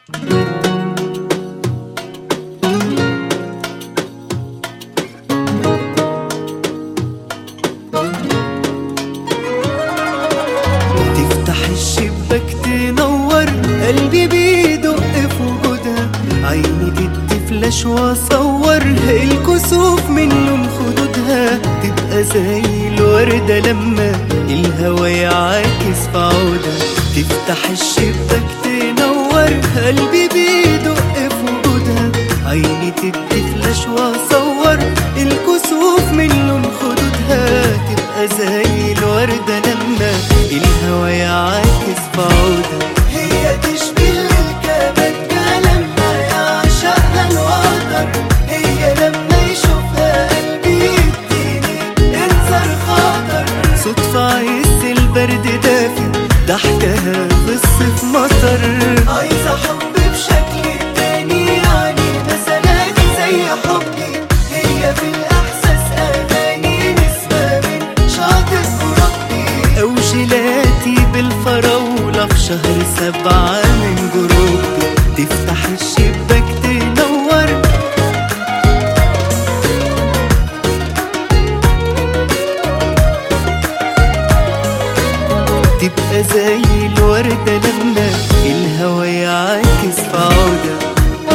تفتح الشباك تنور قلبي بيدق في وجودها عيني تدي فلاش واصور الكسوف من لون خدودها تبقى زي الوردة لما الهوا يعاكس في عودها تفتح الشباك تنور قلبي بيدق في وجودها عيني تدي فلاش واصور الكسوف من لون خدودها تبقى زي الوردة لما الهوا يعاكس في عودها هي تشبه الكبكة لما يعشقها الوتر هي لما يشوفها قلبي يديني انذار خطر صدفة عز البرد دافي ضحكها في الصيف مطر عايزة حب بشكل تاني يعني مثلا زي حبي هي في الإحساس أغاني نسمة من شاطئ أوروبي أو جيلاتي بالفراولة في شهر سبعة من جروبي تفتح الشباك تنور تبقى زي الوردة لما الهوا يعاكس في عودها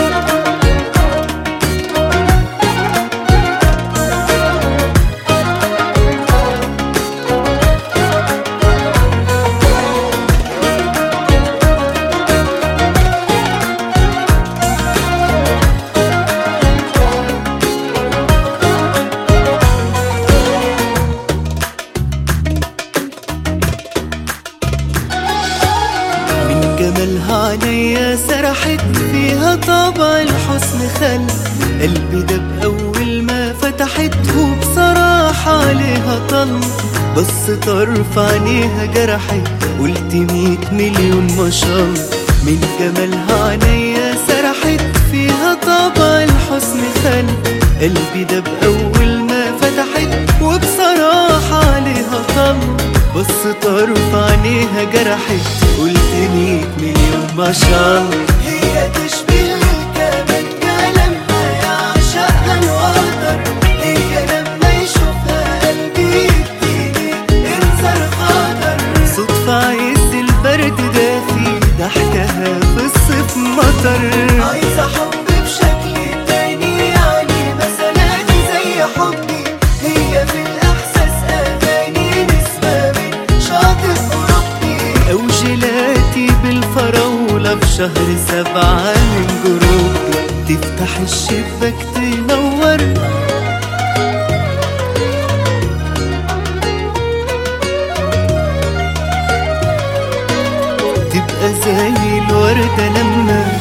من جمالها عينيا سرحت فيها طابع الحسن خل قلبي ده بأول ما فتحته بصراحة عليها طل بس طرف عينيها جرحت قلت ميت مليون ما شاء الله من جمالها عينيا سرحت فيها طابع الحسن خل قلبي ده بأول ما فتحت وبصراحة عليها طل بص طرف عينيها جرحت قلت ميت مليون ما شاء الله هي تشبه الكبكة لما يعشقها الوتر هي لما يشوفها قلبي يديني انذار خطر صدفة عز البرد دافي ضحكها في الصيف مطر عايزة حب بشكل تاني يعني مثلا زي حبي هي في الإحساس أغاني نسمة من شاطئ أوروبي أو جيلاتي بالفراولة في شهر سبعة من جروبي تفتح الشباك تنور تبقى زي الوردة لما